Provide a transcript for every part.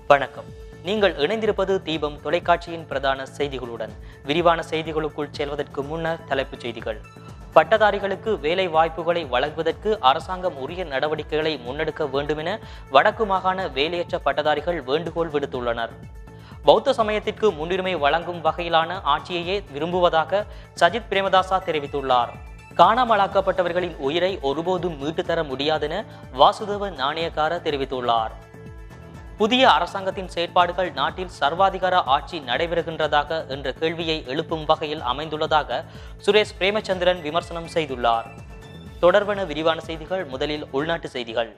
வணக்கம் நீங்கள் இணைந்திருப்பது தீபம் தொலைக்காட்சியின் பிரதான செய்திகளுடன் விரிவான செய்திகளுக்குள் செல்வதற்கு முன்னர் தலைப்புச் செய்திகள் பட்டதாரிகளுக்கு வேலை வாய்ப்புகளை வழங்குவதற்கு அரசாங்கம் உரிய நடவடிக்கைகளை முன்னெடுக்க வேண்டுமென வடக்கு மாகாண வேலையற்ற பட்டதாரிகள் வேண்டுகோள் விடுத்துள்ளனர் பௌத்த சமயத்திற்கு முன்னுரிமை வழங்கும் வகையிலான ஆட்சியையே விரும்புவதாக சஜித் பிரேமதாசா தெரிவித்துள்ளார் காணாமலாக்கப்பட்டவர்களின் உயிரை ஒருபோதும் மீட்டுத் தர முடியாதென வாசுதேவ நாணயக்கார தெரிவித்துள்ளார் புதிய அரசாங்கத்தின் செயற்பாடுகள் நாட்டில் சர்வாதிகார ஆட்சி நடைபெறுகின்றதாக என்ற கேள்வியை எழுப்பும் வகையில் அமைந்துள்ளதாக சுரேஷ் பிரேமச்சந்திரன் விமர்சனம் செய்துள்ளார் தொடர்பான விரிவான செய்திகள் முதலில் உள்நாட்டு செய்திகள்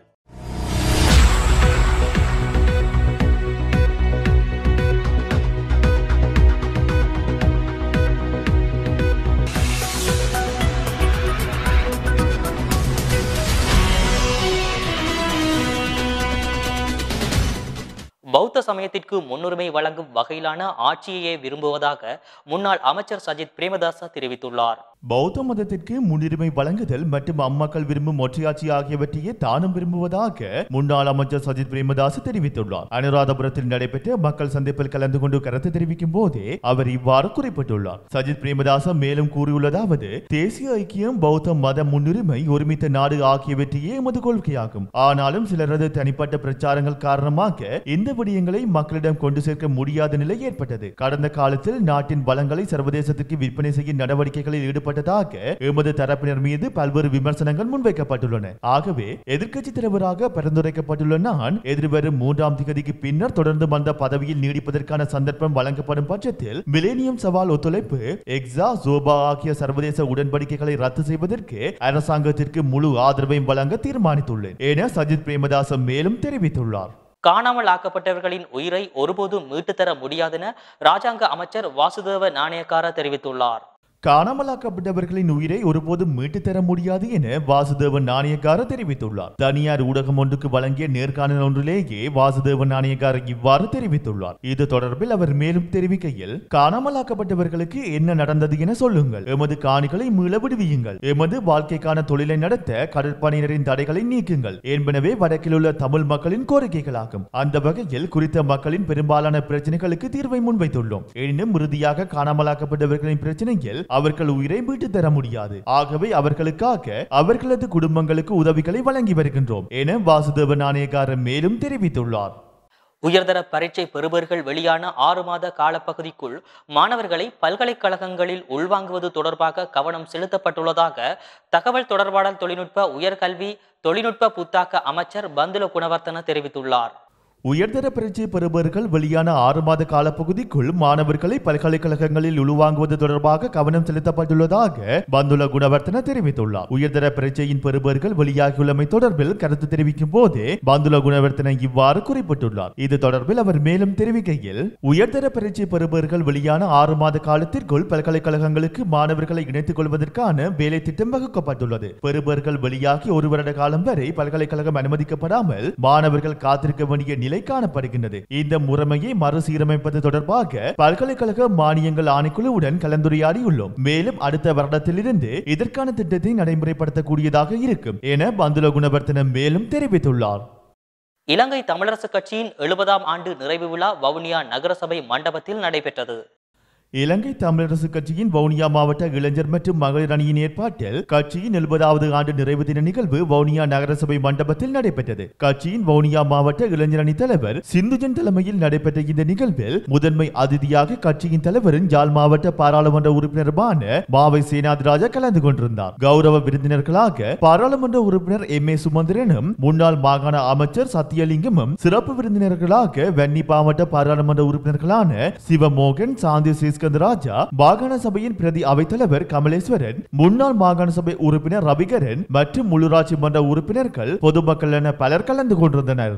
பௌத்த சமயத்திற்கு முன்னுரிமை வழங்கும் வகையிலான ஆட்சியையே விரும்புவதாக முன்னாள் அமைச்சர் சஜித் பிரேமதாசா தெரிவித்துள்ளார் பௌத்த மதத்திற்கு முன்னுரிமை வழங்குதல் மற்றும் அம்மக்கள் விரும்பும் ஒற்றையாட்சி ஆகியவற்றையே தானும் விரும்புவதாக முன்னாள் அமைச்சர் சஜித் பிரேமதாஸ் தெரிவித்துள்ளார் அனுராதபுரத்தில் நடைபெற்ற மக்கள் சந்திப்பில் கலந்து கொண்டு கருத்து தெரிவிக்கும் போதே அவர் இவ்வாறு குறிப்பிட்டுள்ளார் சஜித் பிரேமதாச மேலும் கூறியுள்ளதாவது தேசிய ஐக்கியம் பௌத்த மத முன்னுரிமை ஒருமித்த நாடு ஆகியவற்றையே எமது கொள்கையாகும் ஆனாலும் சிலரது தனிப்பட்ட பிரச்சாரங்கள் காரணமாக இந்த விடயங்களை மக்களிடம் கொண்டு சேர்க்க முடியாத நிலை ஏற்பட்டது கடந்த காலத்தில் நாட்டின் வளங்களை சர்வதேசத்துக்கு விற்பனை செய்யும் நடவடிக்கைகளில் ஈடுபட்டதாக எமது தரப்பினர் மீது பல்வேறு விமர்சனங்கள் முன்வைக்கப்பட்டுள்ளன ஆகவே எதிர்க்கட்சி தலைவராக பரிந்துரைக்கப்பட்டுள்ள நான் எதிர்வரும் மூன்றாம் திகதிக்கு பின்னர் தொடர்ந்து வந்த பதவியில் நீடிப்பதற்கான சந்தர்ப்பம் வழங்கப்படும் பட்சத்தில் மிலேனியம் சவால் ஒத்துழைப்பு எக்ஸா ஜோபா ஆகிய சர்வதேச உடன்படிக்கைகளை ரத்து செய்வதற்கு அரசாங்கத்திற்கு முழு ஆதரவையும் வழங்க தீர்மானித்துள்ளேன் என சஜித் பிரேமதாச மேலும் தெரிவித்துள்ளார் காணாமல் ஆக்கப்பட்டவர்களின் உயிரை ஒருபோதும் மீட்டுத் தர முடியாதென ராஜாங்க அமைச்சர் வாசுதேவ நாணயக்கார தெரிவித்துள்ளார் காணாமலாக்கப்பட்டவர்களின் உயிரை ஒருபோதும் மீட்டுத் தர முடியாது என வாசுதேவன் நாணயக்கார தெரிவித்துள்ளார் தனியார் ஊடகம் ஒன்றுக்கு வழங்கிய நேர்காணல் ஒன்றிலேயே வாசுதேவன் நாணயக்கார இவ்வாறு தெரிவித்துள்ளார் இது தொடர்பில் அவர் மேலும் தெரிவிக்கையில் காணாமலாக்கப்பட்டவர்களுக்கு என்ன நடந்தது என சொல்லுங்கள் எமது காணிகளை மீள விடுவியுங்கள் எமது வாழ்க்கைக்கான தொழிலை நடத்த கடற்படையினரின் தடைகளை நீக்குங்கள் என்பனவே வடக்கில் உள்ள தமிழ் மக்களின் கோரிக்கைகளாகும் அந்த வகையில் குறித்த மக்களின் பெரும்பாலான பிரச்சனைகளுக்கு தீர்வை முன்வைத்துள்ளோம் எனினும் இறுதியாக காணாமலாக்கப்பட்டவர்களின் பிரச்சனையில் அவர்கள் உயிரை மீட்டுத் தர முடியாது ஆகவே அவர்களுக்காக அவர்களது குடும்பங்களுக்கு உதவிகளை வழங்கி வருகின்றோம் என வாசுதேவ நாணயக்காரர் மேலும் தெரிவித்துள்ளார் உயர்தர பரீட்சை பெறுபவர்கள் வெளியான ஆறு மாத காலப்பகுதிக்குள் மாணவர்களை பல்கலைக்கழகங்களில் உள்வாங்குவது தொடர்பாக கவனம் செலுத்தப்பட்டுள்ளதாக தகவல் தொடர்பாடல் தொழில்நுட்ப உயர்கல்வி தொழில்நுட்ப புத்தாக்க அமைச்சர் பந்துல குணவர்த்தன தெரிவித்துள்ளார் உயர்தர பரீட்சை பெறுபவர்கள் வெளியான ஆறு மாத காலப்பகுதிக்குள் மாணவர்களை பல்கலைக்கழகங்களில் உள்வாங்குவது தொடர்பாக கவனம் செலுத்தப்பட்டுள்ளதாக பந்துல குணவர்த்தன தெரிவித்துள்ளார் உயர்தர பரீட்சையின் பெறுபவர்கள் வெளியாகியுள்ளமை தொடர்பில் கருத்து தெரிவிக்கும் போதே பந்துல குணவர்த்தன இவ்வாறு குறிப்பிட்டுள்ளார் இது தொடர்பில் அவர் மேலும் தெரிவிக்கையில் உயர்தர பரீட்சை பெறுபவர்கள் வெளியான ஆறு மாத காலத்திற்குள் பல்கலைக்கழகங்களுக்கு மாணவர்களை இணைத்துக் கொள்வதற்கான வேலை திட்டம் வகுக்கப்பட்டுள்ளது பெறுபவர்கள் வெளியாகி ஒரு வருட காலம் வரை பல்கலைக்கழகம் அனுமதிக்கப்படாமல் மாணவர்கள் காத்திருக்க வேண்டிய நிலை காணப்படுகின்றது இந்த முறைமையை மறுசீரமைப்பது தொடர்பாக பல்கலைக்கழக மானியங்கள் ஆணைக்குழுவுடன் கலந்துரையாடியுள்ளோம் மேலும் அடுத்த வருடத்திலிருந்து இதற்கான திட்டத்தை நடைமுறைப்படுத்தக்கூடியதாக இருக்கும் என பந்துல குணவர்த்தனம் மேலும் தெரிவித்துள்ளார் இலங்கை தமிழரசு கட்சியின் எழுபதாம் ஆண்டு நிறைவு விழா வவுனியா நகரசபை மண்டபத்தில் நடைபெற்றது இலங்கை தமிழரசு கட்சியின் வவுனியா மாவட்ட இளைஞர் மற்றும் மகளிர் அணியின் ஏற்பாட்டில் கட்சியின் எழுபதாவது ஆண்டு நிறைவு தின நிகழ்வு வவுனியா நகரசபை மண்டபத்தில் நடைபெற்றது கட்சியின் வவுனியா மாவட்ட இளைஞர் அணி தலைவர் சிந்துஜன் தலைமையில் நடைபெற்ற இந்த நிகழ்வில் முதன்மை அதிதியாக கட்சியின் தலைவரின் ஜாழ் மாவட்ட பாராளுமன்ற உறுப்பினருமான மாவை சேனாதிராஜா கலந்து கொண்டிருந்தார் கௌரவ விருந்தினர்களாக பாராளுமன்ற உறுப்பினர் எம் ஏ சுமந்திரனும் முன்னாள் மாகாண அமைச்சர் சத்தியலிங்கமும் சிறப்பு விருந்தினர்களாக வன்னி மாவட்ட பாராளுமன்ற உறுப்பினர்களான சிவமோகன் சாந்தி ஸ்ரீஸ்கந்தராஜா மாகாண சபையின் பிரதி அவைத்தலைவர் கமலேஸ்வரன் முன்னாள் மாகாண சபை உறுப்பினர் ரவிகரன் மற்றும் உள்ளூராட்சி மன்ற உறுப்பினர்கள் பொதுமக்கள் என பலர் கலந்து கொண்டிருந்தனர்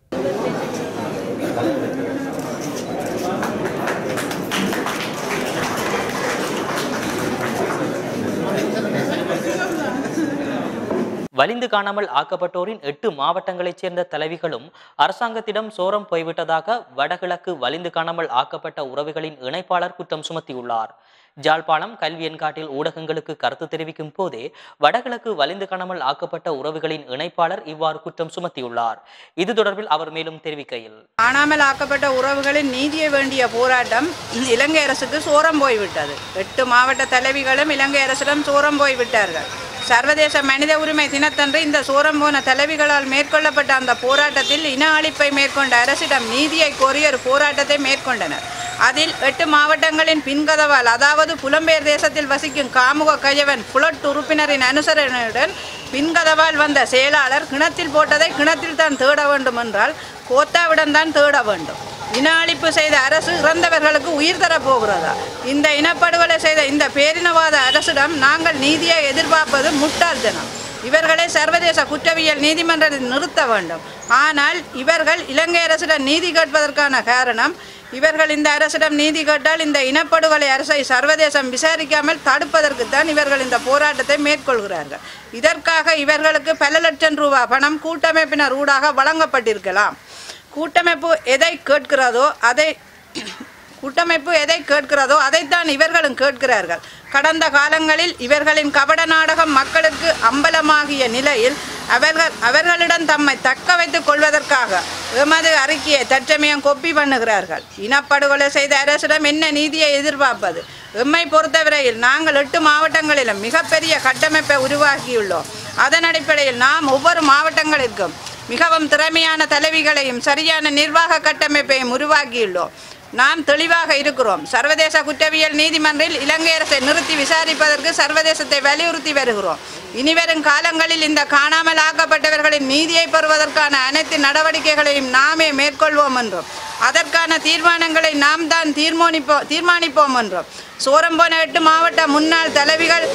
வலிந்து காணாமல் ஆக்கப்பட்டோரின் எட்டு மாவட்டங்களைச் சேர்ந்த தலைவிகளும் அரசாங்கத்திடம் சோரம் போய்விட்டதாக வடகிழக்கு வலிந்து காணாமல் ஆக்கப்பட்ட உறவுகளின் இணைப்பாளர் குற்றம் சுமத்தியுள்ளார் ஜாழ்ப்பாணம் கல்வி எண்காட்டில் ஊடகங்களுக்கு கருத்து தெரிவிக்கும் போதே வடகிழக்கு வலிந்து காணாமல் ஆக்கப்பட்ட உறவுகளின் இணைப்பாளர் இவ்வாறு குற்றம் சுமத்தியுள்ளார் இது தொடர்பில் அவர் மேலும் தெரிவிக்கையில் காணாமல் ஆக்கப்பட்ட உறவுகளின் நீதியை வேண்டிய போராட்டம் இலங்கை அரசுக்கு சோரம் போய்விட்டது எட்டு மாவட்ட தலைவிகளும் இலங்கை அரசிடம் சோரம் போய்விட்டார்கள் சர்வதேச மனித உரிமை தினத்தன்று இந்த சோரம் போன தலைவிகளால் மேற்கொள்ளப்பட்ட அந்த போராட்டத்தில் இன அழிப்பை மேற்கொண்ட அரசிடம் நீதியை கோரி ஒரு போராட்டத்தை மேற்கொண்டனர் அதில் எட்டு மாவட்டங்களின் பின்கதவால் அதாவது புலம்பெயர் தேசத்தில் வசிக்கும் காமுக கயவன் புலட் உறுப்பினரின் அனுசரணையுடன் பின்கதவால் வந்த செயலாளர் கிணத்தில் போட்டதை கிணத்தில் தான் தேட வேண்டும் என்றால் கோத்தாவிடம் தான் தேட வேண்டும் இன அழிப்பு செய்த அரசு இறந்தவர்களுக்கு உயிர் தரப் போகிறதா இந்த இனப்படுகொலை செய்த இந்த பேரினவாத அரசிடம் நாங்கள் நீதியை எதிர்பார்ப்பது முட்டாள்தனம் இவர்களை சர்வதேச குற்றவியல் நீதிமன்றத்தில் நிறுத்த வேண்டும் ஆனால் இவர்கள் இலங்கை அரசிடம் நீதி கேட்பதற்கான காரணம் இவர்கள் இந்த அரசிடம் நீதி கேட்டால் இந்த இனப்படுகொலை அரசை சர்வதேசம் விசாரிக்காமல் தடுப்பதற்குத்தான் இவர்கள் இந்த போராட்டத்தை மேற்கொள்கிறார்கள் இதற்காக இவர்களுக்கு பல லட்சம் ரூபாய் பணம் கூட்டமைப்பினர் ஊடாக வழங்கப்பட்டிருக்கலாம் கூட்டமைப்பு எதை கேட்கிறதோ அதை கூட்டமைப்பு எதை கேட்கிறதோ அதைத்தான் இவர்களும் கேட்கிறார்கள் கடந்த காலங்களில் இவர்களின் கபட நாடகம் மக்களுக்கு அம்பலமாகிய நிலையில் அவர்கள் அவர்களிடம் தம்மை தக்க வைத்துக் கொள்வதற்காக எமது அறிக்கையை தற்சமயம் கொப்பி பண்ணுகிறார்கள் இனப்படுகொலை செய்த அரசிடம் என்ன நீதியை எதிர்பார்ப்பது எம்மை பொறுத்தவரையில் நாங்கள் எட்டு மாவட்டங்களிலும் மிகப்பெரிய கட்டமைப்பை உருவாக்கியுள்ளோம் அதன் அடிப்படையில் நாம் ஒவ்வொரு மாவட்டங்களிற்கும் மிகவும் திறமையான தலைவிகளையும் சரியான நிர்வாக கட்டமைப்பையும் உருவாக்கியுள்ளோம் நாம் தெளிவாக இருக்கிறோம் சர்வதேச குற்றவியல் நீதிமன்றில் இலங்கை அரசை நிறுத்தி விசாரிப்பதற்கு சர்வதேசத்தை வலியுறுத்தி வருகிறோம் இனிவரும் காலங்களில் இந்த காணாமல் ஆக்கப்பட்டவர்களின் நீதியை பெறுவதற்கான அனைத்து நடவடிக்கைகளையும் நாமே மேற்கொள்வோம் என்றும் அதற்கான தீர்மானங்களை நாம் தான் தீர்மானிப்போம் தீர்மானிப்போம் என்றும் சோரம்போன எட்டு மாவட்ட முன்னாள் தலைவிகள்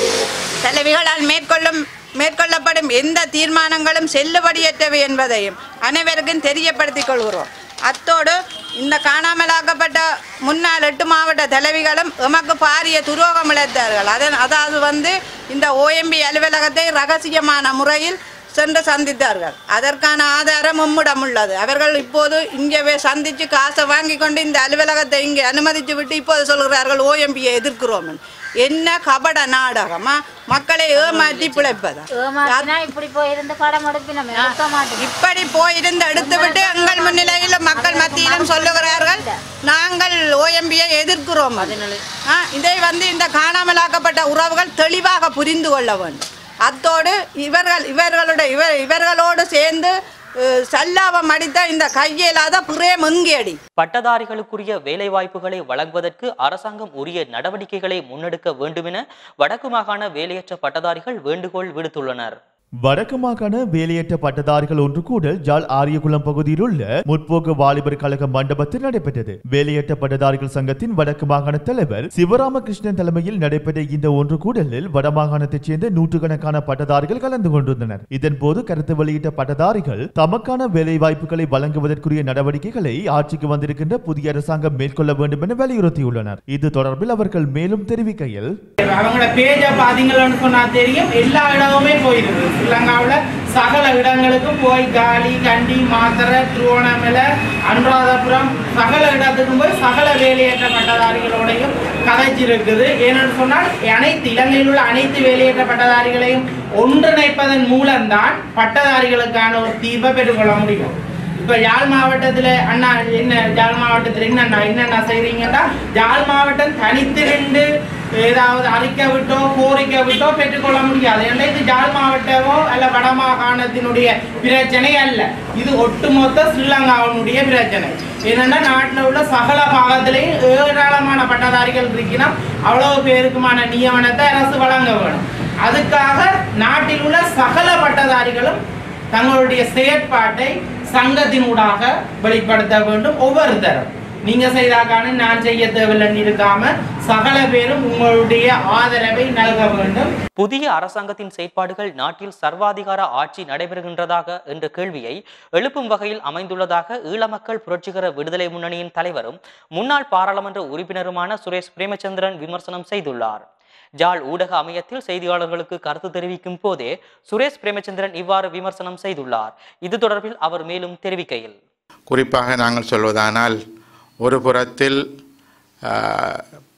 தலைவிகளால் மேற்கொள்ளும் மேற்கொள்ளப்படும் எந்த தீர்மானங்களும் செல்லுபடியற்றவை என்பதையும் அனைவருக்கும் தெரியப்படுத்திக் கொள்கிறோம் அத்தோடு இந்த காணாமலாக்கப்பட்ட முன்னாள் எட்டு மாவட்ட தலைவிகளும் எமக்கு பாரிய துரோகம் இழைத்தார்கள் அதன் அதாவது வந்து இந்த ஓஎம்பி அலுவலகத்தை ரகசியமான முறையில் சென்று சந்தித்தார்கள் அதற்கான ஆதாரம் உம்மிடம் உள்ளது அவர்கள் இப்போது இங்கே போய் சந்தித்து காசை வாங்கி கொண்டு இந்த அலுவலகத்தை இங்கே அனுமதித்து விட்டு இப்போது சொல்கிறார்கள் ஓஎம்பியை எதிர்க்கிறோம் என்று. என்ன கபட நாடகமா மக்களை ஏமாற்றி பிழைப்பதா ஏமாத்தினா இப்படி போயிருந்து படம் எடுப்பி நம்ம எடுக்க மாட்டோம் இப்படி போயிருந்து எடுத்துவிட்டு எங்கள் முன்னிலையிலும் மக்கள் மத்தியிலும் சொல்லுகிறார்கள் நாங்கள் ஓஎம்பியை எதிர்க்கிறோம் ஆ, இதை வந்து இந்த காணாமலாக்கப்பட்ட உறவுகள் தெளிவாக புரிந்து கொள்ள வேண்டும் அத்தோடு இவர்கள் இவர்களுடைய இவர் இவர்களோடு சேர்ந்து அஹ், சல்லாபம் அடித்த இந்த கையில்லாத பிரேம் எங்கேடி பட்டதாரிகளுக்குரிய வேலைவாய்ப்புகளை வழங்குவதற்கு அரசாங்கம் உரிய நடவடிக்கைகளை முன்னெடுக்க வேண்டுமென வடக்கு மாகாண வேலையற்ற பட்டதாரிகள் வேண்டுகோள் விடுத்துள்ளனர் வடக்கு மாகாண வேலையற்ற பட்டதாரிகள் ஒன்று கூடல் ஜாழ் ஆரியகுளம் பகுதியில் உள்ள முற்போக்கு வாலிபர் கழக மண்டபத்தில் நடைபெற்றது வேலையற்ற பட்டதாரிகள் சங்கத்தின் வடக்கு மாகாண தலைவர் சிவராமகிருஷ்ணன் தலைமையில் நடைபெற்ற இந்த ஒன்று கூடலில் வடமாகாணத்தைச் சேர்ந்த நூற்றுக்கணக்கான பட்டதாரிகள் கலந்து கொண்டிருந்தனர் இதன்போது கருத்து வெளியிட்ட பட்டதாரிகள் தமக்கான வேலை வாய்ப்புகளை வழங்குவதற்குரிய நடவடிக்கைகளை ஆட்சிக்கு வந்திருக்கின்ற புதிய அரசாங்கம் மேற்கொள்ள வேண்டும் என வலியுறுத்தியுள்ளனர் இது தொடர்பில் அவர்கள் மேலும் தெரிவிக்கையில் அவங்களோட பேஜை பார்த்தீங்கன்னு சொன்னா தெரியும் எல்லா இடமுமே போயிருக்கு ஸ்ரீலங்காவில் சகல இடங்களுக்கும் போய் காலி கண்டி மாத்தரை திருவோணமலை அனுராதபுரம் சகல இடத்துக்கும் போய் சகல வேலையேற்ற பட்டதாரிகளோடையும் கதைச்சிருக்குது ஏன்னு சொன்னால் அனைத்து இலங்கையில் உள்ள அனைத்து வேலையேற்ற பட்டதாரிகளையும் ஒன்றிணைப்பதன் மூலம்தான் பட்டதாரிகளுக்கான ஒரு தீர்வை பெற்றுக்கொள்ள முடியும் இப்ப யாழ் மாவட்டத்துல அண்ணா என்ன யாழ் மாவட்டத்துல என்னண்ணா என்னென்ன செய்றீங்கன்னா யாழ் மாவட்டம் தனித்திரண்டு ஏதாவது அறிக்கை விட்டோ கோரிக்கை விட்டோ பெற்றுக்கொள்ள முடியாது ஏன்னா இது யாழ் மாவட்டமோ அல்ல வடமாகாணத்தினுடைய பிரச்சனை அல்ல இது ஒட்டுமொத்த ஸ்ரீலங்காவினுடைய பிரச்சனை என்னன்னா நாட்டில் உள்ள சகல பாகத்திலையும் ஏராளமான பட்டதாரிகள் இருக்கணும் அவ்வளவு பேருக்குமான நியமனத்தை அரசு வழங்க வேணும் அதுக்காக நாட்டில் உள்ள சகல பட்டதாரிகளும் தங்களுடைய செயற்பாட்டை சங்கத்தினூடாக வெளிப்படுத்த வேண்டும் ஒவ்வொருத்தரும் நீங்க செய்தாக்கான நான் செய்ய தேவையில்லைன்னு இருக்காம சகல பேரும் உங்களுடைய ஆதரவை நல்க வேண்டும் புதிய அரசாங்கத்தின் செயற்பாடுகள் நாட்டில் சர்வாதிகார ஆட்சி நடைபெறுகின்றதாக என்ற கேள்வியை எழுப்பும் வகையில் அமைந்துள்ளதாக ஈழமக்கள் புரட்சிகர விடுதலை முன்னணியின் தலைவரும் முன்னாள் பாராளுமன்ற உறுப்பினருமான சுரேஷ் பிரேமச்சந்திரன் விமர்சனம் செய்துள்ளார் ஜாழ் ஊடக அமையத்தில் செய்தியாளர்களுக்கு கருத்து தெரிவிக்கும் போதே சுரேஷ் பிரேமச்சந்திரன் இவ்வாறு விமர்சனம் செய்துள்ளார் இது தொடர்பில் அவர் மேலும் தெரிவிக்கையில் குறிப்பாக நாங்கள் சொல்வதானால் ஒரு புறத்தில் ஆ,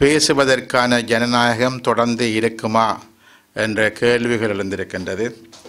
பேசுவதற்கான ஜனநாயகம் தொடர்ந்து இருக்குமா என்ற கேள்விகள் எழுந்திருக்கின்றது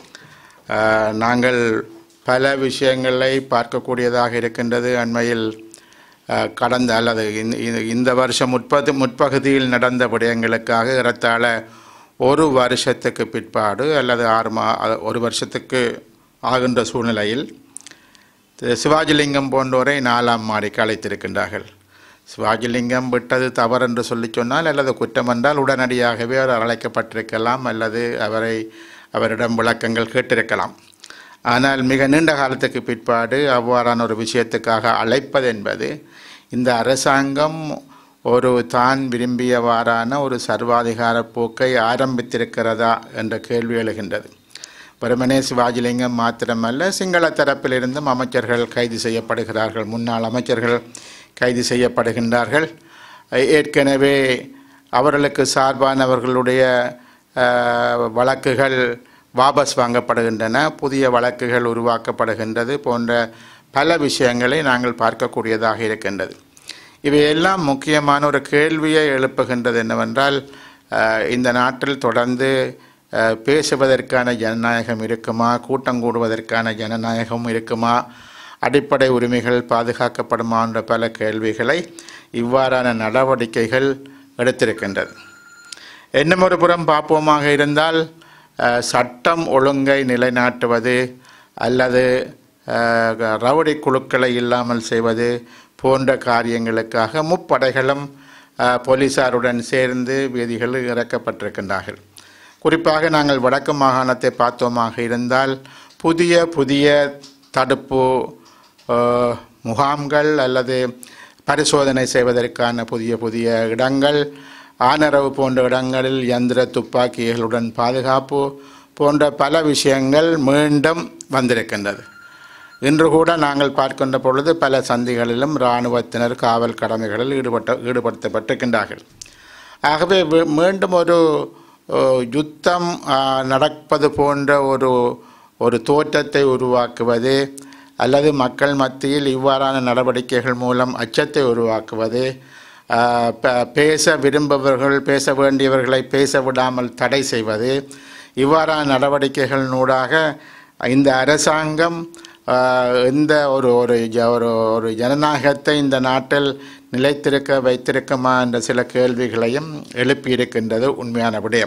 ஆஹ், நாங்கள் பல விஷயங்களை பார்க்கக்கூடியதாக இருக்கின்றது அண்மையில் ஆஹ், கடந்த அல்லது இந்த- இந்த- இந்த வருஷம் முற்பது முற்பகுதியில் நடந்த விடயங்களுக்காக ஏறத்தாழ ஒரு வருஷத்துக்கு பிற்பாடு அல்லது ஆறு மா அ- ஒரு வருஷத்துக்கு ஆகின்ற சூழ்நிலையில் திரு சிவாஜிலிங்கம் போன்றோரை நாலாம் மாடிக்கு அழைத்திருக்கின்றார்கள் சிவாஜிலிங்கம் விட்டது தவறு என்று சொல்லி சொன்னால் அல்லது குற்றம் என்றால் உடனடியாகவே அவர் அழைக்கப்பட்டிருக்கலாம் அல்லது அவரை அவரிடம் விளக்கங்கள் கேட்டிருக்கலாம் ஆனால் மிக நீண்ட காலத்துக்கு பிற்பாடு அவ்வாறான ஒரு விஷயத்துக்காக அழைப்பது என்பது இந்த அரசாங்கம் ஒரு தான் விரும்பியவாறான ஒரு சர்வாதிகார போக்கை ஆரம்பித்திருக்கிறதா என்ற கேள்வி எழுகின்றது வெறுமனே சிவாஜிலிங்கம் மாத்திரமல்ல சிங்கள தரப்பிலிருந்தும் அமைச்சர்கள் கைது செய்யப்படுகிறார்கள் முன்னாள் அமைச்சர்கள் கைது செய்யப்படுகின்றார்கள் ஏற்கனவே அவர்களுக்கு சார்பானவர்களுடைய அஹ், வழக்குகள் வாபஸ் வாங்கப்படுகின்றன புதிய வழக்குகள் உருவாக்கப்படுகின்றது போன்ற பல விஷயங்களை நாங்கள் பார்க்கக்கூடியதாக இருக்கின்றது இவையெல்லாம் முக்கியமான ஒரு கேள்வியை எழுப்புகின்றது என்னவென்றால் அஹ், இந்த நாட்டில் தொடர்ந்து அஹ், பேசுவதற்கான ஜனநாயகம் இருக்குமா கூட்டம் கூடுவதற்கான ஜனநாயகம் இருக்குமா அடிப்படை உரிமைகள் பாதுகாக்கப்படுமா என்ற பல கேள்விகளை இவ்வாறான நடவடிக்கைகள் எடுத்திருக்கின்றது இன்னும் ஒரு புறம் பார்ப்போமாக இருந்தால் அஹ், சட்டம் ஒழுங்கை நிலைநாட்டுவது அல்லது அஹ், ரவுடி குழுக்களை இல்லாமல் செய்வது போன்ற காரியங்களுக்காக முப்படைகளும் அஹ், போலீசாருடன் சேர்ந்து வீதிகளில் இறக்கப்பட்டிருக்கின்றார்கள் குறிப்பாக நாங்கள் வடக்கு மாகாணத்தை பார்த்தோமாக இருந்தால் புதிய புதிய தடுப்பு அஹ், முகாம்கள் அல்லது பரிசோதனை செய்வதற்கான புதிய புதிய இடங்கள் ஆனரவு போன்ற இடங்களில் யந்திர துப்பாக்கிகளுடன் பாதுகாப்பு போன்ற பல விஷயங்கள் மீண்டும் வந்திருக்கின்றது இன்று கூட நாங்கள் பார்க்கின்ற பொழுது பல சந்திகளிலும் இராணுவத்தினர் காவல் கடமைகளில் ஈடுபட்ட ஈடுபடுத்தப்பட்டிருக்கின்றார்கள் ஆகவே மீ- மீண்டும் ஒரு ஓ, யுத்தம் ஆ, நடப்பது போன்ற ஒரு ஒரு தோற்றத்தை உருவாக்குவது அல்லது மக்கள் மத்தியில் இவ்வாறான நடவடிக்கைகள் மூலம் அச்சத்தை உருவாக்குவது ஆ, ப- பேச விரும்புபவர்கள் பேச வேண்டியவர்களை பேச விடாமல் தடை செய்வது இவ்வாறான நடவடிக்கைகளினூடாக இந்த அரசாங்கம் ஆ, இந்த ஒரு ஒரு ஜ- ஒரு ஒரு ஜனநாயகத்தை இந்த நாட்டில் நிலைத்திருக்க வைத்திருக்குமா என்ற சில கேள்விகளையும் எழுப்பியிருக்கின்றது உண்மையான விடயம்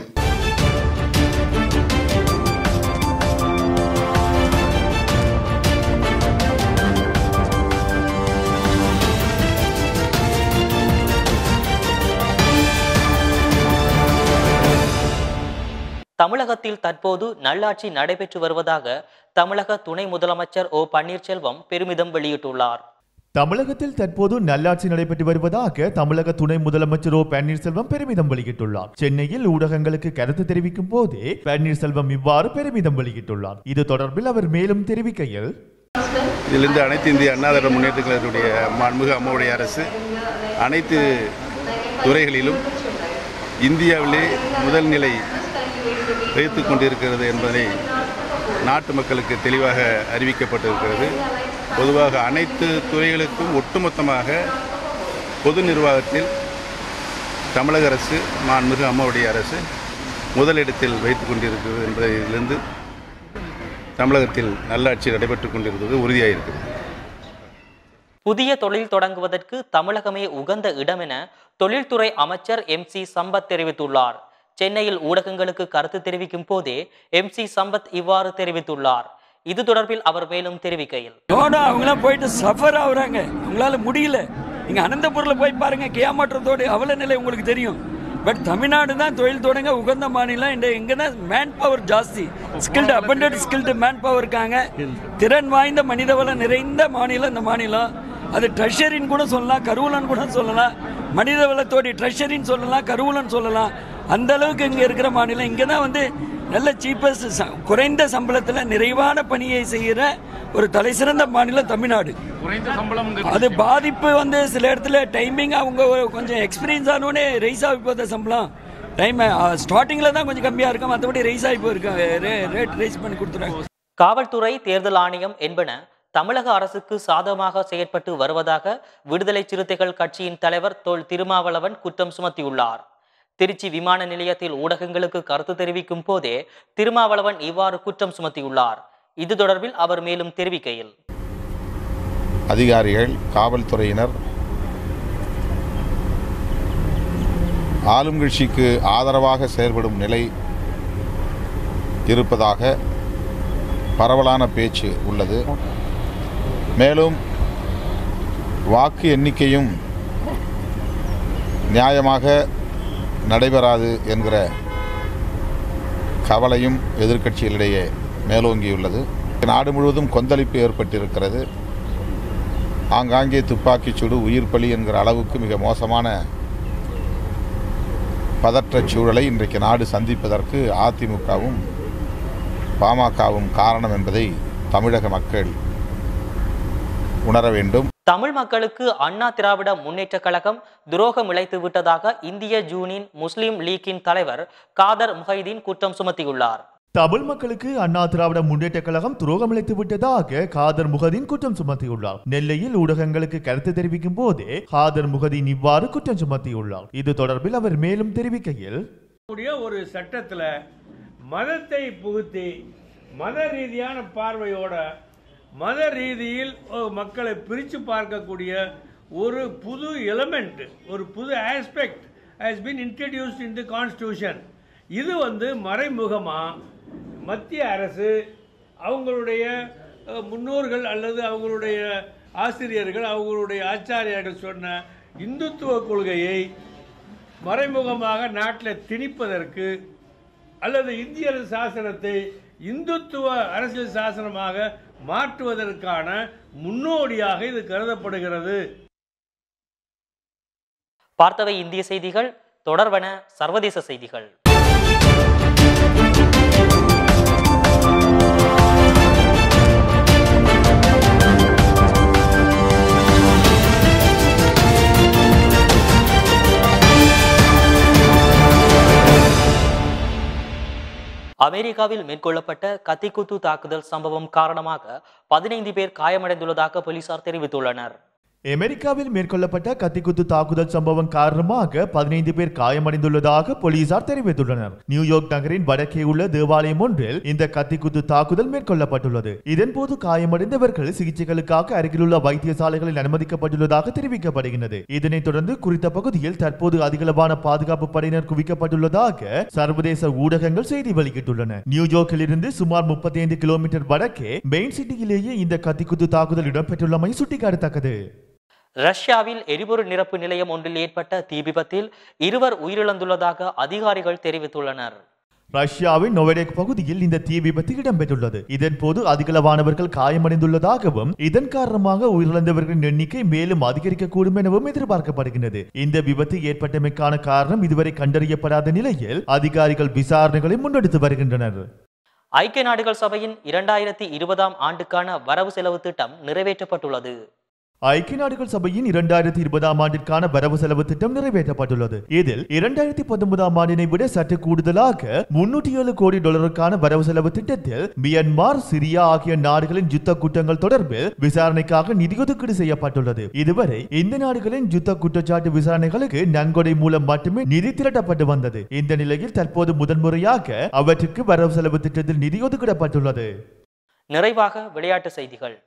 தமிழகத்தில் தற்போது நல்லாட்சி நடைபெற்று வருவதாக தமிழக துணை முதலமைச்சர் ஓ பன்னீர்செல்வம் பெருமிதம் வெளியிட்டுள்ளார் தமிழகத்தில் தற்போது நல்லாட்சி நடைபெற்று வருவதாக தமிழக துணை முதலமைச்சர் ஓ பன்னீர்செல்வம் பெருமிதம் வெளியிட்டுள்ளார் சென்னையில் ஊடகங்களுக்கு கருத்து தெரிவிக்கும் போதே பன்னீர்செல்வம் இவ்வாறு பெருமிதம் வெளியிட்டுள்ளார் இது தொடர்பில் அவர் மேலும் தெரிவிக்கையில் இதிலிருந்து அனைத்து இந்திய அண்ணா திராவிட முன்னேற்ற கழகத்துடைய மாண்புமிகு அம்மாவுடைய அரசு அனைத்து துறைகளிலும் இந்தியாவிலே முதல் நிலை வைத்து கொண்டிருக்கிறது என்பதை நாட்டு மக்களுக்கு தெளிவாக அறிவிக்கப்பட்டிருக்கிறது பொதுவாக அனைத்து துறைகளுக்கும் ஒட்டுமொத்தமாக பொது நிர்வாகத்தில் தமிழக அரசு மாண்புமிகு அம்மாவுடைய அரசு முதலிடத்தில் வைத்துக் கொண்டிருக்கிறது என்பதிலிருந்து தமிழகத்தில் நல்லாட்சி நடைபெற்றுக் கொண்டிருப்பது உறுதியாயிருக்கிறது புதிய தொழில் தொடங்குவதற்கு தமிழகமே உகந்த இடம் என தொழில்துறை அமைச்சர் எம் சி சம்பத் தெரிவித்துள்ளார் சென்னையில் ஊடகங்களுக்கு கருத்து தெரிவிக்கும் போதே எம் சி சம்பத் இவ்வாறு தெரிவித்துள்ளார் இது தொடர்பில் அவர் மேலும் தெரிவிக்கையில் நோடா அவங்களாம் போயிட்டு சஃபர் ஆகுறாங்க அவங்களால முடியல நீங்க அனந்தபுரில் போய் பாருங்க கியாமாற்றத்தோடு அவல நிலை உங்களுக்கு தெரியும் பட் தமிழ்நாடு தான் தொழில் தொடங்க உகந்த மாநிலம் இந்த இங்க தான் மேன் பவர் ஜாஸ்தி skilled abundant skilled man power இருக்காங்க திறன் வாய்ந்த மனிதவளம் நிறைந்த மாநிலம் இந்த மாநிலம் அது ட்ரெஷரின்னு கூட சொல்லலாம் கருவூலன் கூட சொல்லலாம் மனிதவளத்தோடைய ட்ரெஷரின்னு சொல்லலாம் கருவூலன் சொல்லலாம் அந்த அளவுக்கு இங்க இருக்கிற மாநிலம் இங்க தான் வந்து நல்ல சீப்பஸ்ட் குறைந்த சம்பளத்தில் நிறைவான பணியை செய்கிற ஒரு தலைசிறந்த மாநிலம் தமிழ்நாடு அது பாதிப்பு வந்து சில இடத்துல டைமிங் அவங்க ஒரு கொஞ்சம் எக்ஸ்பீரியன்ஸ் ஆனோடனே ரைஸ் ஆகி போகுது சம்பளம் டைம் ஸ்டார்டிங்கில் தான் கொஞ்சம் கம்மியாக இருக்கும் மற்றபடி ரைஸ் ஆகி போயிருக்காங்க ரேட் ரைஸ் பண்ணி கொடுத்துறாங்க காவல்துறை தேர்தல் ஆணையம் என்பன தமிழக அரசுக்கு சாதகமாக செயற்பட்டு வருவதாக விடுதலை சிறுத்தைகள் கட்சியின் தலைவர் தொல் திருமாவளவன் குற்றம் சுமத்தியுள்ளார் திருச்சி விமான நிலையத்தில் ஊடகங்களுக்கு கருத்து தெரிவிக்கும் போதே திருமாவளவன் இவ்வாறு குற்றம் சுமத்தியுள்ளார் இது தொடர்பில் அவர் மேலும் தெரிவிக்கையில் அதிகாரிகள் காவல்துறையினர் ஆளும் கட்சிக்கு ஆதரவாக செயல்படும் நிலை இருப்பதாக பரவலான பேச்சு உள்ளது மேலும் வாக்கு எண்ணிக்கையும் நியாயமாக நடைபெறாது என்கிற கவலையும் எதிர்க்கட்சிகளிடையே மேலோங்கியுள்ளது நாடு முழுவதும் கொந்தளிப்பு ஏற்பட்டிருக்கிறது ஆங்காங்கே துப்பாக்கிச் சூடு உயிர் பலி என்கிற அளவுக்கு மிக மோசமான பதற்றச் சூழலை இன்றைக்கு நாடு சந்திப்பதற்கு அதிமுகவும் பாமகவும் காரணம் என்பதை தமிழக மக்கள் உணர வேண்டும் தமிழ் மக்களுக்கு அண்ணா திராவிட முன்னேற்றக் கழகம் துரோகம் இழைத்து விட்டதாக இந்திய ஜூனின் முஸ்லிம் லீக்கின் தலைவர் காதர் முஹைதீன் குற்றம் சுமத்தியுள்ளார் தமிழ் மக்களுக்கு அண்ணா திராவிட முன்னேற்ற கழகம் துரோகம் இழைத்து விட்டதாக காதர் முகதீன் குற்றம் சுமத்தியுள்ளார் நெல்லையில் ஊடகங்களுக்கு கருத்து தெரிவிக்கும் போதே காதர் முகதீன் இவ்வாறு குற்றம் சுமத்தியுள்ளார் இது தொடர்பில் அவர் மேலும் தெரிவிக்கையில் கூடிய ஒரு சட்டத்தில் மதத்தை புகுத்தி மத ரீதியான பார்வையோட மத ரீதியில் ஒரு மக்களை பிரித்து பார்க்கக்கூடிய ஒரு புது எலமெண்ட் ஒரு புது aspect has been introduced in the constitution இது வந்து மறைமுகமாக மத்திய அரசு அவங்களுடைய அஹ், முன்னோர்கள் அல்லது அவங்களுடைய ஆசிரியர்கள் அவங்களுடைய ஆச்சாரியர்கள் சொன்ன இந்துத்துவ கொள்கையை மறைமுகமாக நாட்டில் திணிப்பதற்கு அல்லது இந்திய அரசு சாசனத்தை இந்துத்துவ அரசியல் சாசனமாக மாற்றுவதற்கான முன்னோடியாக இது கருதப்படுகிறது பார்த்தவை இந்திய செய்திகள் தொடர்வன சர்வதேச செய்திகள் அமெரிக்காவில் மேற்கொள்ளப்பட்ட கத்திக்குத்து தாக்குதல் சம்பவம் காரணமாக பதினைந்து பேர் காயமடைந்துள்ளதாக போலீசார் தெரிவித்துள்ளனர் அமெரிக்காவில் மேற்கொள்ளப்பட்ட கத்திக்குத்து தாக்குதல் சம்பவம் காரணமாக பதினைந்து பேர் காயமடைந்துள்ளதாக போலீசார் தெரிவித்துள்ளனர் நியூயார்க் நகரின் வடக்கே உள்ள தேவாலயம் ஒன்றில் இந்த கத்திக்குத்து தாக்குதல் மேற்கொள்ளப்பட்டுள்ளது இதன்போது காயமடைந்தவர்கள் சிகிச்சைகளுக்காக அருகிலுள்ள வைத்தியசாலைகளில் அனுமதிக்கப்பட்டுள்ளதாக தெரிவிக்கப்படுகிறது இதனைத் தொடர்ந்து குறித்த பகுதியில் தற்போது அதிகளவான பாதுகாப்பு படையினர் குவிக்கப்பட்டுள்ளதாக சர்வதேச ஊடகங்கள் செய்தி வெளியிட்டுள்ளன நியூயார்க்கில் இருந்து சுமார் முப்பத்தி ஐந்து கிலோமீட்டர் வடக்கே மெயின் சிட்டியிலேயே இந்த கத்திக்குத்து தாக்குதல் இடம்பெற்றுள்ளமை சுட்டிக்காட்டத்தக்கது ரஷ்யாவில் எரிபொருள் நிரப்பு நிலையம் ஒன்றில் ஏற்பட்ட தீ விபத்தில் இருவர் உயிரிழந்துள்ளதாக அதிகாரிகள் தெரிவித்துள்ளனர் ரஷ்யாவின் நொவடெக் பகுதியில் இந்த தீ விபத்து இடம்பெற்றுள்ளது இதன் போது அதிகளவானவர்கள் காயமடைந்துள்ளதாகவும் இதன் காரணமாக உயிரிழந்தவர்களின் எண்ணிக்கை மேலும் அதிகரிக்கக்கூடும் எனவும் எதிர்பார்க்கப்படுகிறது இந்த விபத்து ஏற்பட்டமைக்கான காரணம் இதுவரை கண்டறியப்படாத நிலையில் அதிகாரிகள் விசாரணைகளை முன்னெடுத்து வருகின்றனர் ஐக்கிய நாடுகள் சபையின் இரண்டாயிரத்தி இருபதாம் ஆண்டுக்கான வரவு செலவு திட்டம் நிறைவேற்றப்பட்டுள்ளது ஐக்கிய நாடுகள் சபையின் இரண்டாயிரத்தி இருபதாம் ஆண்டிற்கான வரவு செலவு திட்டம் நிறைவேற்றப்பட்டுள்ளது இதில் இரண்டாயிரத்தி பத்தொன்பதாம் ஆண்டினை விட சற்று கூடுதலாக முன்னூற்றி ஏழு கோடி டாலருக்கான வரவு செலவு திட்டத்தில் மியான்மார் சிரியா ஆகிய நாடுகளின் யுத்த குற்றங்கள் தொடர்பில் விசாரணைக்காக நிதி ஒதுக்கீடு செய்யப்பட்டுள்ளது இதுவரை இந்த நாடுகளின் யுத்த குற்றச்சாட்டு விசாரணைகளுக்கு நன்கொடை மூலம் மட்டுமே நிதி திரட்டப்பட்டு வந்தது இந்த நிலையில் தற்போது முதன்முறையாக அவற்றுக்கு வரவு செலவு திட்டத்தில் நிதி ஒதுக்கிடப்பட்டுள்ளது நிறைவாக விளையாட்டு செய்திகள்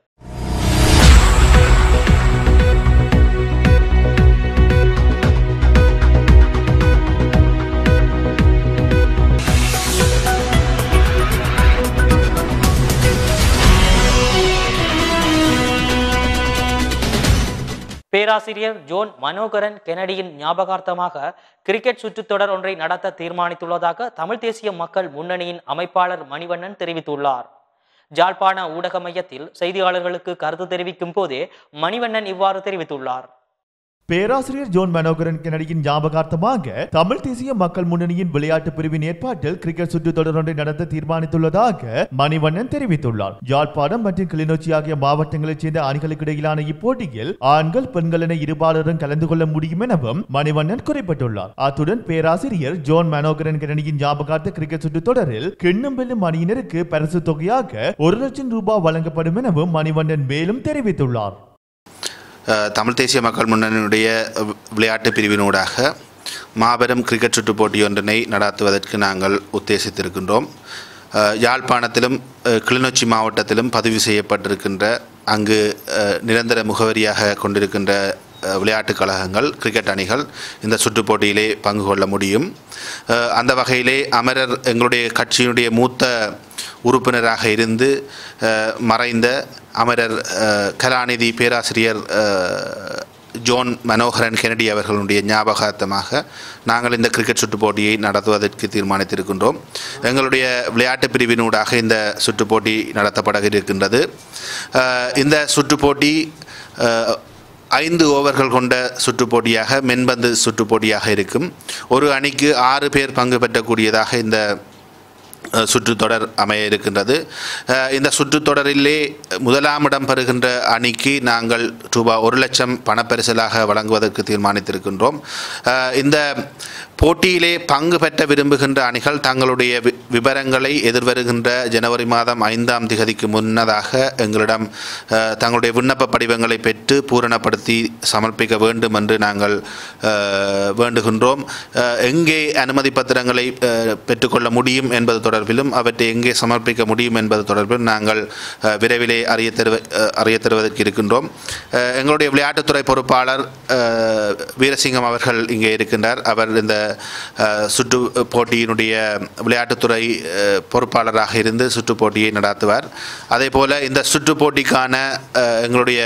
பேராசிரியர் ஜோன் மனோகரன் கெனடியின் ஞாபகார்த்தமாக கிரிக்கெட் சுற்றுத்தொடர் ஒன்றை நடத்த தீர்மானித்துள்ளதாக தமிழ் தேசிய மக்கள் முன்னணியின் அமைப்பாளர் மணிவண்ணன் தெரிவித்துள்ளார் ஜாழ்ப்பாண ஊடக மையத்தில் செய்தியாளர்களுக்கு கருத்து தெரிவிக்கும் போதே மணிவண்ணன் இவ்வாறு தெரிவித்துள்ளார் பேராசிரியர் ஜோன் மனோகரன் கெனடியின் ஞாபகார்த்தமாக தமிழ் தேசிய மக்கள் முன்னணியின் விளையாட்டு பிரிவின் ஏற்பாட்டில் கிரிக்கெட் சுற்று தொடர் ஒன்றை நடத்த தீர்மானித்துள்ளதாக மணிவண்ணன் தெரிவித்துள்ளார் யாழ்ப்பாணம் மற்றும் கிளிநொச்சி ஆகிய மாவட்டங்களைச் சேர்ந்த அணிகளுக்கு இடையிலான இப்போட்டியில் ஆண்கள் பெண்கள் என இருபாலரும் கலந்து கொள்ள முடியும் எனவும் மணிவண்ணன் குறிப்பிட்டுள்ளார் அத்துடன் பேராசிரியர் ஜோன் மனோகரன் கெனடியின் ஞாபகார்த்த கிரிக்கெட் சுற்று தொடரில் கிண்ணம் வெல்லும் அணியினருக்கு பரிசு தொகையாக ஒரு லட்சம் ரூபாய் வழங்கப்படும் எனவும் மணிவண்ணன் மேலும் தெரிவித்துள்ளார் அஹ், தமிழ் தேசிய மக்கள் முன்னணியுடைய வி- விளையாட்டு பிரிவினூடாக மாபெரும் கிரிக்கெட் சுற்று போட்டி ஒன்றினை நடாத்துவதற்கு நாங்கள் உத்தேசித்திருக்கின்றோம் அஹ், யாழ்ப்பாணத்திலும் அஹ், கிளிநொச்சி மாவட்டத்திலும் பதிவு செய்யப்பட்டிருக்கின்ற அங்கு அஹ், நிரந்தர முகவரியாக கொண்டிருக்கின்ற அஹ், விளையாட்டுக் கழகங்கள் கிரிக்கெட் அணிகள் இந்த சுற்றுப் போட்டியிலே பங்கு கொள்ள முடியும் அஹ், அந்த வகையிலே அமரர் எங்களுடைய கட்சியினுடைய மூத்த உறுப்பினராக இருந்து அஹ், மறைந்த அமரர் அஹ், கலாநிதி பேராசிரியர் அஹ், ஜோன் மனோகரன் கெனடி அவர்களுடைய ஞாபகார்த்தமாக நாங்கள் இந்த கிரிக்கெட் சுற்றுப் போட்டியை நடத்துவதற்கு தீர்மானித்திருக்கின்றோம் எங்களுடைய விளையாட்டு பிரிவினூடாக இந்த சுற்றுப் போட்டி நடத்தப்பட இருக்கின்றது அஹ், இந்த சுற்றுப் போட்டி அஹ், ஐந்து ஓவர்கள் கொண்ட சுற்றுப் போட்டியாக மென்பந்து சுற்றுப் போட்டியாக இருக்கும் ஒரு அணிக்கு ஆறு பேர் பங்கு பெற்றக்கூடியதாக இந்த அஹ், சுற்றுத்தொடர் அமைய இருக்கின்றது அஹ், இந்த சுற்றுத்தொடரிலே முதலாம் இடம் பெறுகின்ற அணிக்கு நாங்கள் ரூபாய் ஒரு லட்சம் பணப்பரிசலாக வழங்குவதற்கு தீர்மானித்திருக்கின்றோம் அஹ், இந்த போட்டியிலே பங்கு பெற்ற விரும்புகின்ற அணிகள் தங்களுடைய வி- விவரங்களை எதிர்வருகின்ற ஜனவரி மாதம் ஐந்தாம் திகதிக்கு முன்னதாக எங்களிடம் அஹ், தங்களுடைய விண்ணப்ப படிவங்களை பெற்று பூரணப்படுத்தி சமர்ப்பிக்க வேண்டும் என்று நாங்கள் அஹ், வேண்டுகின்றோம் அஹ், எங்கே அனுமதி பத்திரங்களை அஹ், பெற்றுக்கொள்ள முடியும் என்பது தொடர்பிலும் அவற்றை எங்கே சமர்ப்பிக்க முடியும் என்பது தொடர்பிலும் நாங்கள் அஹ், விரைவிலே அறிய தருவ அஹ், அறிய தருவதற்கு இருக்கின்றோம் அஹ், எங்களுடைய விளையாட்டுத்துறை பொறுப்பாளர் அஹ், வீரசிங்கம் அவர்கள் இங்கே இருக்கின்றார் அவர் இந்த அஹ், சுற்று போட்டியினுடைய விளையாட்டுத்துறை அஹ், பொறுப்பாளராக இருந்து சுற்று போட்டியை நடாத்துவார் அதே போல இந்த சுற்று போட்டிக்கான அஹ், எங்களுடைய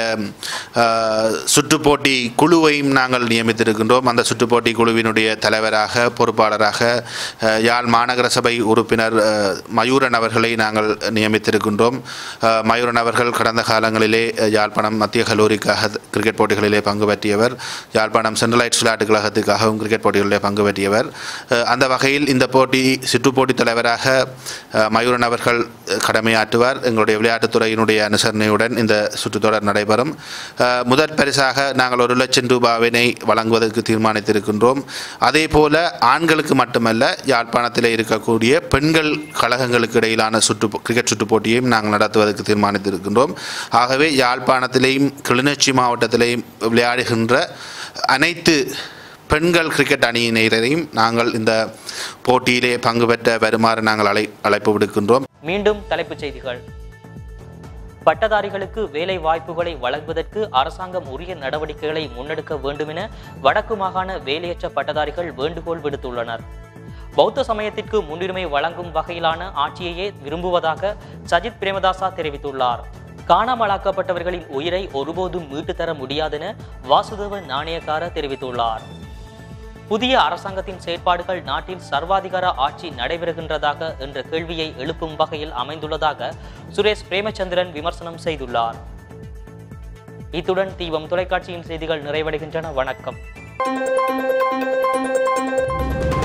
அஹ், சுற்று போட்டி குழுவையும் நாங்கள் நியமித்திருக்கின்றோம் அந்த சுற்று போட்டி குழுவினுடைய தலைவராக பொறுப்பாளராக அஹ், யாழ் மாநகர சபை உறுப்பினர் அஹ், மயூரன் அவர்களை நாங்கள் நியமித்திருக்கின்றோம் அஹ், மயூரன் அவர்கள் கடந்த காலங்களிலே அஹ், யாழ்ப்பாணம் மத்திய கல்லூரிக்காக கிரிக்கெட் போட்டிகளிலே பங்கு பெற்றியவர் யாழ்ப்பாணம் சென்ட்ரலைட்ஸ் விளையாட்டு கழகத்துக்காகவும் கிரிக்கெட் போட்டிகளிலே பங்கு பெற்றியவர் அஹ், அந்த வகையில் இந்த போட்டி சுற்றுப் போட்டி தலைவராக அஹ், மயூரன் அவர்கள் அஹ், கடமையாற்றுவார் எங்களுடைய விளையாட்டுத்துறையினுடைய அனுசரணையுடன் இந்த சுற்றுத்தொடர் நடைபெறும் அஹ், முதற் பரிசாக நாங்கள் ஒரு லட்சம் ரூபாவினை வழங்குவதற்கு தீர்மானித்திருக்கின்றோம் அதே போல ஆண்களுக்கு மட்டுமல்ல யாழ்ப்பாணத்தில் இருக்கக்கூடிய பெண்கள் கழகங்களுக்கு இடையிலான சுற்று கிரிக்கெட் சுற்றுப் போட்டியையும் நாங்கள் நடத்துவதற்கு தீர்மானித்திருக்கின்றோம் ஆகவே யாழ்ப்பாணத்திலேயும் கிளிநொச்சி மாவட்டத்திலேயும் விளையாடுகின்ற அனைத்து பெண்கள் கிரிக்கெட் அணியினரையும் நாங்கள் இந்த போட்டியிலே பங்கு பெற்ற வருமாறு நாங்கள் அழை அழைப்பு விடுக்கின்றோம் மீண்டும் தலைப்புச் செய்திகள் பட்டதாரிகளுக்கு வேலை வாய்ப்புகளை வழங்குவதற்கு அரசாங்கம் உரிய நடவடிக்கைகளை முன்னெடுக்க வேண்டும் என வடக்கு மாகாண வேலையற்ற பட்டதாரிகள் வேண்டுகோள் விடுத்துள்ளனர் பௌத்த சமயத்திற்கு முன்னுரிமை வழங்கும் வகையிலான ஆட்சியையே விரும்புவதாக சஜித் பிரேமதாசா தெரிவித்துள்ளார் காணாமலாக்கப்பட்டவர்களின் உயிரை ஒருபோதும் மீட்டுத் தர முடியாதென வாசுதேவ நாணயக்கார தெரிவித்துள்ளார் புதிய அரசாங்கத்தின் செயற்பாடுகள் நாட்டில் சர்வாதிகார ஆட்சி நடைபெறுகின்றதாக என்ற கேள்வியை எழுப்பும் வகையில் அமைந்துள்ளதாக சுரேஷ் பிரேமச்சந்திரன் விமர்சனம் செய்துள்ளார் இத்துடன் தீபம் தொலைக்காட்சியின் செய்திகள் நிறைவடைகின்றன வணக்கம்